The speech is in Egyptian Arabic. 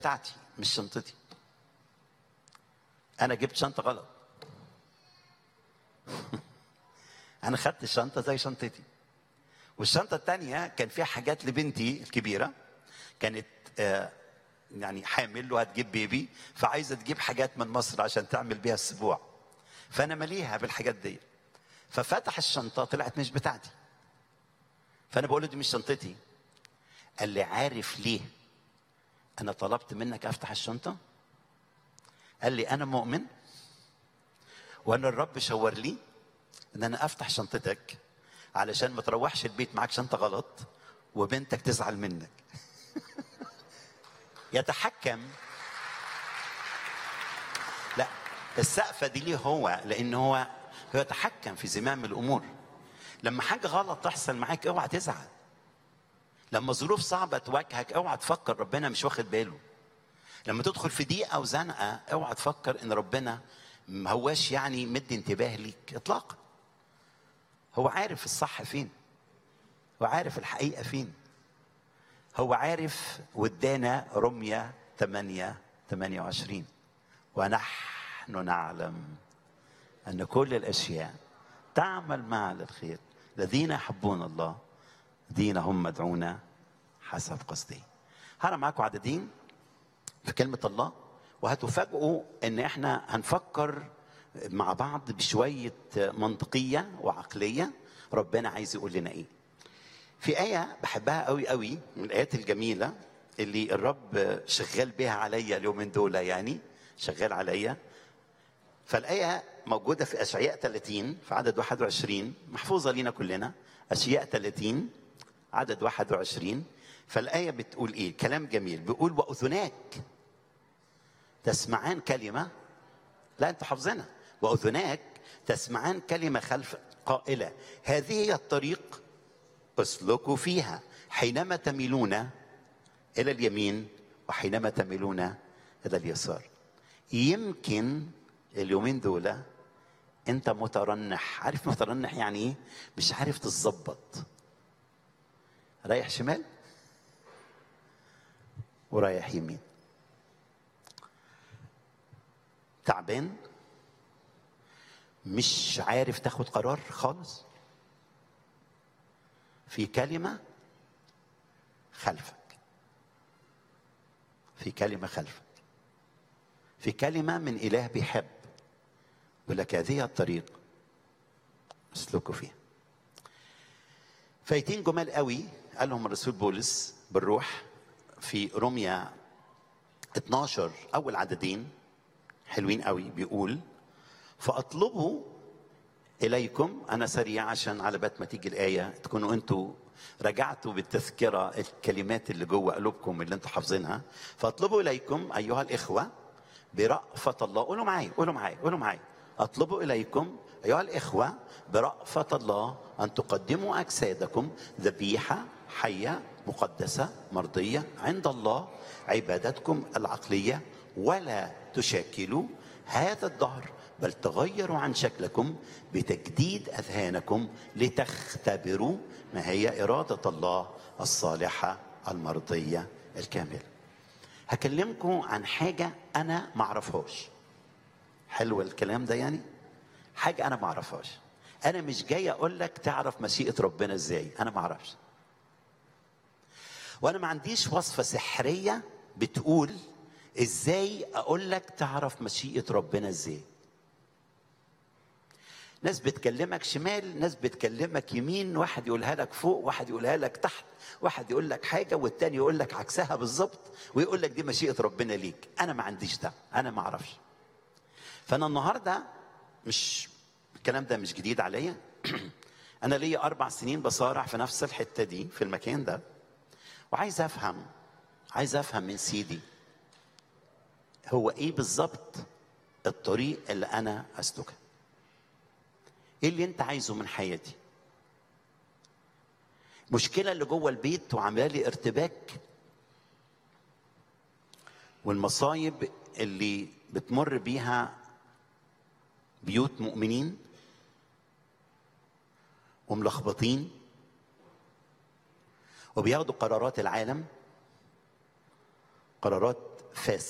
بتاعتي مش شنطتي انا جبت شنطه غلط انا خدت الشنطه زي شنطتي والشنطه الثانيه كان فيها حاجات لبنتي الكبيره كانت آه، يعني حامل وهتجيب بيبي فعايزه تجيب حاجات من مصر عشان تعمل بيها السبوع فانا مليها بالحاجات دي ففتح الشنطه طلعت مش بتاعتي فانا بقول له دي مش شنطتي قال لي عارف ليه انا طلبت منك افتح الشنطه قال لي انا مؤمن وان الرب شاور لي ان انا افتح شنطتك علشان ما تروحش البيت معاك شنطه غلط وبنتك تزعل منك يتحكم لا السقفه دي ليه هو لان هو هو يتحكم في زمام الامور لما حاجه غلط تحصل معاك اوعى تزعل لما ظروف صعبه تواجهك اوعى تفكر ربنا مش واخد باله لما تدخل في ضيقه وزنقه اوعى تفكر ان ربنا ما هواش يعني مدي انتباه ليك اطلاقا هو عارف الصح فين هو عارف الحقيقه فين هو عارف وادانا رمية 8 28 ونحن نعلم أن كل الأشياء تعمل معا للخير الذين يحبون الله الذين هم مدعون حسب قصده هرى معاكم عددين في كلمة الله وهتفاجئوا ان احنا هنفكر مع بعض بشوية منطقية وعقلية ربنا عايز يقول لنا ايه في آية بحبها قوي قوي من الآيات الجميلة اللي الرب شغال بها عليا اليومين دول يعني شغال عليا فالآية موجودة في أشعياء 30 في عدد 21 محفوظة لينا كلنا أشعياء 30 عدد 21 فالآية بتقول إيه كلام جميل بيقول وأذناك تسمعان كلمة لا أنتوا حافظينها وأذناك تسمعان كلمة خلف قائلة هذه هي الطريق اسلكوا فيها حينما تميلون الى اليمين وحينما تميلون الى اليسار يمكن اليومين دول انت مترنح عارف مترنح يعني ايه مش عارف تتظبط رايح شمال ورايح يمين تعبان مش عارف تاخد قرار خالص في كلمة خلفك في كلمة خلفك في كلمة من إله بيحب يقول لك هذه الطريق اسلكوا فيها فايتين جمال قوي قالهم الرسول بولس بالروح في روميا 12 أول عددين حلوين قوي بيقول فأطلبوا إليكم أنا سريع عشان على بات ما تيجي الآية تكونوا أنتوا رجعتوا بالتذكرة الكلمات اللي جوه قلوبكم اللي أنتوا حافظينها فأطلبوا إليكم أيها الإخوة برأفة الله قولوا معايا قولوا معايا قولوا معايا أطلبوا إليكم أيها الإخوة برأفة الله أن تقدموا أجسادكم ذبيحة حية مقدسة مرضية عند الله عبادتكم العقلية ولا تشاكلوا هذا الدهر بل تغيروا عن شكلكم بتجديد اذهانكم لتختبروا ما هي اراده الله الصالحه المرضيه الكامله. هكلمكم عن حاجه انا ما اعرفهاش. حلو الكلام ده يعني؟ حاجه انا ما اعرفهاش. انا مش جاي اقول لك تعرف مشيئه ربنا ازاي، انا ما اعرفش. وانا ما عنديش وصفه سحريه بتقول ازاي اقول لك تعرف مشيئه ربنا ازاي. ناس بتكلمك شمال ناس بتكلمك يمين واحد يقولها لك فوق واحد يقولها لك تحت واحد يقول لك حاجة والتاني يقول لك عكسها بالظبط ويقول لك دي مشيئة ربنا ليك أنا ما عنديش ده أنا ما أعرفش فأنا النهاردة مش الكلام ده مش جديد عليا أنا ليا أربع سنين بصارع في نفس الحتة دي في المكان ده وعايز أفهم عايز أفهم من سيدي هو إيه بالظبط الطريق اللي أنا أسلكه ايه اللي انت عايزه من حياتي المشكلة اللي جوه البيت وعامله لي ارتباك والمصايب اللي بتمر بيها بيوت مؤمنين وملخبطين وبياخدوا قرارات العالم قرارات فاسد